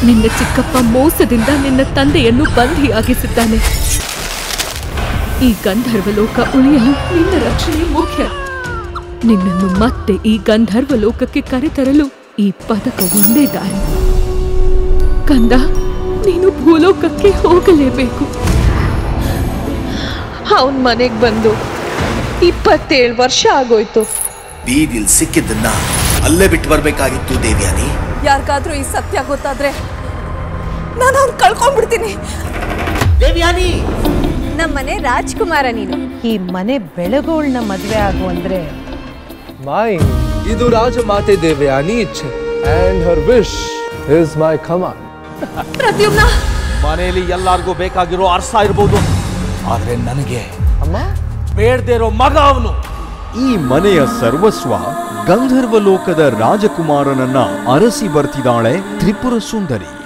ನಿನ್ನ ಚಿಕ್ಕಪ್ಪ ಮೋಸದಿಂದ ನಿನ್ನ ತಂದೆಯನ್ನು ಬಂಧಿಯಾಗಿಸಿದ್ದಾನೆ ಈ ಗಂಧರ್ವ ಲೋಕ ಉಳಿಯಲು ನಿನ್ನ ರಕ್ಷಣೆ ಮುಖ್ಯ ನಿನ್ನನ್ನು ಮತ್ತೆ ಈ ಗಂಧರ್ವ ಲೋಕಕ್ಕೆ ಕರೆತರಲು ಈ ಪದಕ ಒಂದೇ ದಾರಿ ಕಂದ ನೀನು ಭೂಲೋಕಕ್ಕೆ ಹೋಗಲೇಬೇಕು ಅವನ್ ಮನೆಗ್ ಬಂದು ಇಪ್ಪತ್ತೇಳು ವರ್ಷ ಆಗೋಯ್ತು ಬೀದಿಲ್ ಸಿಕ್ಕಿದ್ದನ್ನ ಅಲ್ಲೇ ಬಿಟ್ಟು ಬರ್ಬೇಕಾಗಿತ್ತು ದೇವ್ಯಾನಿ ಯಾರಿಗಾದ್ರೂ ಈ ಸತ್ಯ ಗೊತ್ತಾದ್ರೆ ನಾನು ಅವ್ನು ಕಳ್ಕೊಂಡ್ಬಿಡ್ತೀನಿ ದೇವ್ಯಾನಿ ನಮ್ಮನೆ ರಾಜ್ಕುಮಾರ ನೀನು ಈ ಮನೆ ಬೆಳಗೋಳ್ನ ಮದ್ವೆ ಆಗು ಅಂದ್ರೆ Mine. ಇದು ರಾಜಮಾತೆ ದೇವಯಾನಿ ಇಚ್ಛೆ and her wish is my command Pradyumna ಮನೆಯಲ್ಲಿ ಎಲ್ಲಾರ್ಗೂ ಬೇಕಾಗಿರೋ ಅರ್ಸ ಇರ್ಬೋದು ಆದ್ರೆ ನನಗೆ ಅಮ್ಮ ಬೇಡದೇ ಇರೋ ಮಗ ಅವನು ಈ ಮನೆಯ ಸರ್ವಸ್ವ ಗಂಧರ್ವ ಲೋಕದ ರಾಜಕುಮಾರನನ್ನ ಅರಸಿ ಬರ್ತಿದ್ದಾಳೆ ತ್ರಿಪುರ ಸುಂದರಿ